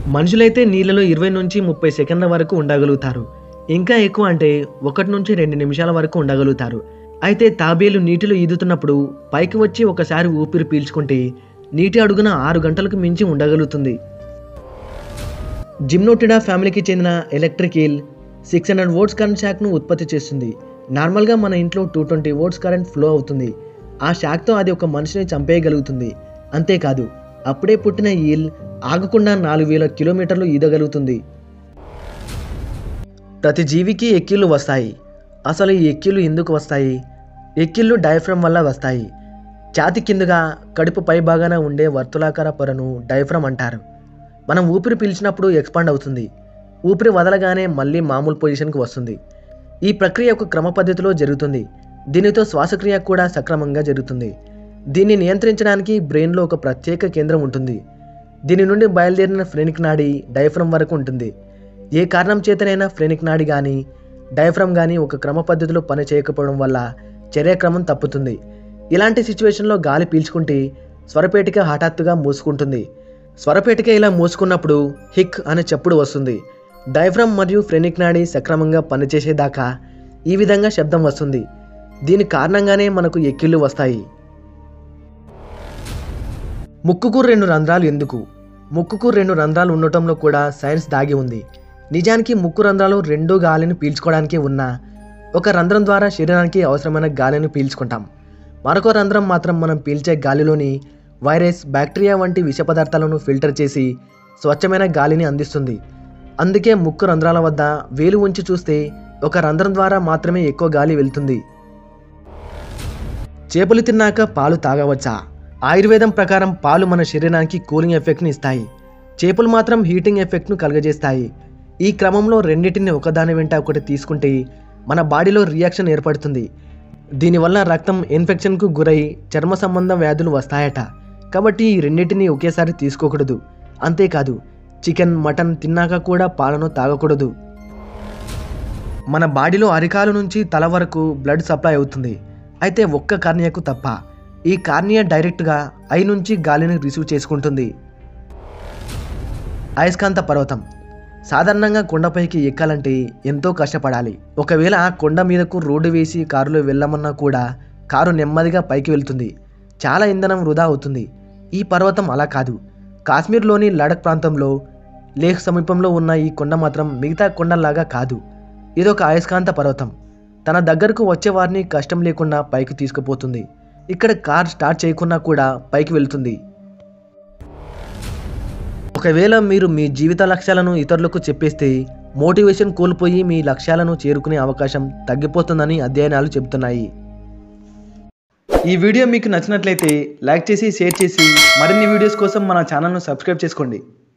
మనుషులైతే నీళ్ళలో ఇరవై నుంచి ముప్పై సెకండ్ల వరకు ఉండగలుగుతారు ఇంకా ఎక్కువ అంటే ఒకటి నుంచి రెండు నిమిషాల వరకు ఉండగలుగుతారు అయితే తాబేలు నీటిలో ఈదుతున్నప్పుడు పైకి వచ్చి ఒకసారి ఊపిరి పీల్చుకుంటే నీటి అడుగున ఆరు గంటలకు మించి ఉండగలుగుతుంది జిమ్నోటిడా ఫ్యామిలీకి చెందిన electric eel six hundred volts current షాక్ను ఉత్పత్తి చేస్తుంది నార్మల్గా మన ఇంట్లో two twenty volts current flow అవుతుంది ఆ షాక్తో అది ఒక మనిషిని చంపేయగలుగుతుంది అంతేకాదు అప్పుడే పుట్టిన ఈల్ ఆగకుండా నాలుగు వేల కిలోమీటర్లు ఈదగలుగుతుంది ప్రతి జీవికి ఎక్కిళ్ళు వస్తాయి అసలు ఈ ఎక్కిళ్ళు ఎందుకు వస్తాయి ఎక్కిళ్ళు డైఫ్రమ్ వల్ల వస్తాయి ఛాతి కిందుగా కడుపు పై భాగాన ఉండే వర్తులాకార పొరను డైఫ్రమ్ అంటారు మనం ఊపిరి పీల్చినప్పుడు ఎక్స్పాండ్ అవుతుంది ఊపిరి వదలగానే మళ్ళీ మామూలు పొజిషన్కి వస్తుంది ఈ ప్రక్రియ ఒక క్రమ పద్ధతిలో జరుగుతుంది దీనితో శ్వాసక్రియ కూడా సక్రమంగా జరుగుతుంది దీన్ని నియంత్రించడానికి బ్రెయిన్లో ఒక ప్రత్యేక కేంద్రం ఉంటుంది దీని నుండి బయలుదేరిన ఫ్రెనిక్ నాడి డైఫ్రమ్ వరకు ఉంటుంది ఏ కారణం చేతనైనా ఫ్రెనిక్ నాడి కానీ డైఫ్రమ్ కానీ ఒక క్రమ పద్ధతిలో పని చేయకపోవడం వల్ల చర్యక్రమం తప్పుతుంది ఇలాంటి సిచ్యువేషన్లో గాలి పీల్చుకుంటే స్వరపేటిక హఠాత్తుగా మూసుకుంటుంది స్వరపేటిక ఇలా మూసుకున్నప్పుడు హిక్ అనే చప్పుడు వస్తుంది డైఫ్రమ్ మరియు ఫ్రెనిక్ నాడి సక్రమంగా పనిచేసేదాకా ఈ విధంగా శబ్దం వస్తుంది దీని కారణంగానే మనకు ఎక్కిళ్ళు వస్తాయి ముక్కుకు రెండు రంధ్రాలు ఎందుకు ముక్కుకు రెండు రంధ్రాలు ఉండటంలో కూడా సైన్స్ దాగి ఉంది నిజానికి ముక్కు రంధ్రాలు రెండు గాలిని పీల్చుకోవడానికి ఉన్న ఒక రంధ్రం ద్వారా శరీరానికి అవసరమైన గాలిని పీల్చుకుంటాం మరొక రంధ్రం మాత్రం మనం పీల్చే గాలిలోని వైరస్ బ్యాక్టీరియా వంటి విష పదార్థాలను ఫిల్టర్ చేసి స్వచ్ఛమైన గాలిని అందిస్తుంది అందుకే ముక్కు రంధ్రాల వద్ద వేలు ఉంచి చూస్తే ఒక రంధ్రం ద్వారా మాత్రమే ఎక్కువ గాలి వెళ్తుంది చేపలు తిన్నాక పాలు తాగవచ్చా ఆయుర్వేదం ప్రకారం పాలు మన శరీరానికి కూలింగ్ ఎఫెక్ట్ని ఇస్తాయి చేపలు మాత్రం హీటింగ్ ఎఫెక్ట్ను కలుగజేస్తాయి ఈ క్రమంలో రెండింటిని ఒకదాని వెంట ఒకటి తీసుకుంటే మన బాడీలో రియాక్షన్ ఏర్పడుతుంది దీనివల్ల రక్తం ఇన్ఫెక్షన్కు గురై చర్మ సంబంధ వ్యాధులు వస్తాయట కాబట్టి ఈ రెండింటిని ఒకేసారి తీసుకోకూడదు అంతేకాదు చికెన్ మటన్ తిన్నాక కూడా పాలను తాగకూడదు మన బాడీలో అరికాలు నుంచి తల వరకు బ్లడ్ సప్లై అవుతుంది అయితే ఒక్క కార్నియాకు తప్ప ఈ కార్నియా డైరెక్ట్గా ఐ నుంచి గాలిని రిసీవ్ చేసుకుంటుంది అయస్కాంత పర్వతం సాధారణంగా కొండపైకి ఎక్కాలంటే ఎంతో కష్టపడాలి ఒకవేళ ఆ కొండ మీదకు రోడ్డు వేసి కారులో వెళ్ళమన్నా కూడా కారు నెమ్మదిగా పైకి వెళ్తుంది చాలా ఇంధనం వృధా అవుతుంది ఈ పర్వతం అలా కాదు కాశ్మీర్లోని లడక్ ప్రాంతంలో లేహ్ సమీపంలో ఉన్న ఈ కొండ మాత్రం మిగతా కొండలాగా కాదు ఇదొక అయస్కాంత పర్వతం తన దగ్గరకు వచ్చే వారిని కష్టం లేకుండా పైకి తీసుకుపోతుంది ఇక్కడ కార్ స్టార్ట్ చేయకున్నా కూడా పైకి వెళ్తుంది ఒకవేళ మీరు మీ జీవిత లక్ష్యాలను ఇతరులకు చెప్పేస్తే మోటివేషన్ కోల్పోయి మీ లక్ష్యాలను చేరుకునే అవకాశం తగ్గిపోతుందని అధ్యయనాలు చెబుతున్నాయి ఈ వీడియో మీకు నచ్చినట్లయితే లైక్ చేసి షేర్ చేసి మరిన్ని వీడియోస్ కోసం మన ఛానల్ను సబ్స్క్రైబ్ చేసుకోండి